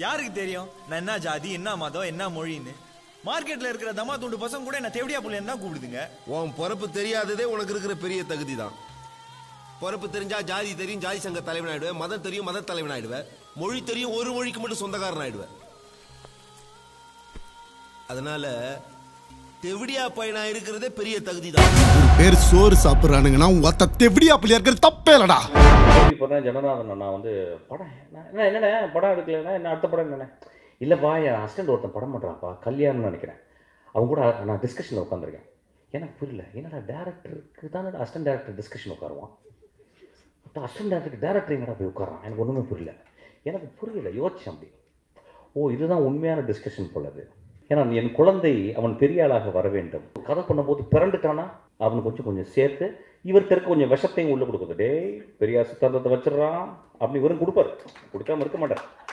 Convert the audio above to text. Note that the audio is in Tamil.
யாருக்கு தெரியும் நான் என்ன ஜாதி என்ன மதம் என்ன மொழின்னு மார்க்கெட்ல இருக்கிற தமா துண்டு பசங்க கூட என்ன தேவடியா புள்ளைன்னு தான் கூப்பிடுதுங்க உன் பொறப்பு தெரியாததே உனக்கு இருக்கிற பெரிய தகுதி தான் பொறப்பு தெரிஞ்சா ஜாதி தெரியும் ஜாதி சங்க தலைவன் ஆயிடுவேன் மதம் தெரியும் மத தலைவன் ஆயிடுவேன் மொழி தெரியும் ஒரு மொழிக்கு மட்டும் சொந்தக்காரன் ஆயிடுவேன் அதனால தெவிடியா பையனா இருக்கிறதே பெரிய தகுதி தான் பேர் சோறு சாப்பிடுறானுங்கன்னா ஒத்த தெவிடியா பிள்ளையா இருக்கிறது தப்பே இல்லடா இப்போ தான் ஜனநாதன் நான் வந்து படம் என்ன என்ன என்னண்ணே படம் எடுக்கலைன்னா என்ன அடுத்த படம் என்னண்ணே இல்லைப்பா என் அசிஸ்டன்ட் ஒருத்தன் படம் பண்ணுறான்ப்பா கல்யாணம்னு நினைக்கிறேன் அவங்க கூட நான் டிஸ்கஷனில் உட்காந்துருக்கேன் எனக்கு புரியல என்னடா டேரக்டருக்கு தானே அசிஸ்டன்ட் டேரக்டர் டிஸ்கஷன் உட்காருவான் அசிஸ்டன்ட் டேரக்டருக்கு டேரக்டர் எங்கடா போய் உட்காரான் எனக்கு ஒன்றுமே புரியல எனக்கு புரியல யோசிச்சேன் அப்படி ஓ இதுதான் உண்மையான டிஸ்கஷன் போலது ஏன்னா என் குழந்தை அவன் பெரிய ஆளாக வர வேண்டும் கதை பண்ணும்போது பிறண்டுட்டானா அவனுக்கு கொஞ்சம் கொஞ்சம் சேர்த்து இவர் தெற்கு கொஞ்சம் விஷத்தையும் உள்ள கொடுக்குது டேய் பெரியார் சித்தாந்தத்தை வச்சிடறான் அப்படி இவரும் கொடுப்பாரு கொடுக்காம இருக்க மாட்டார்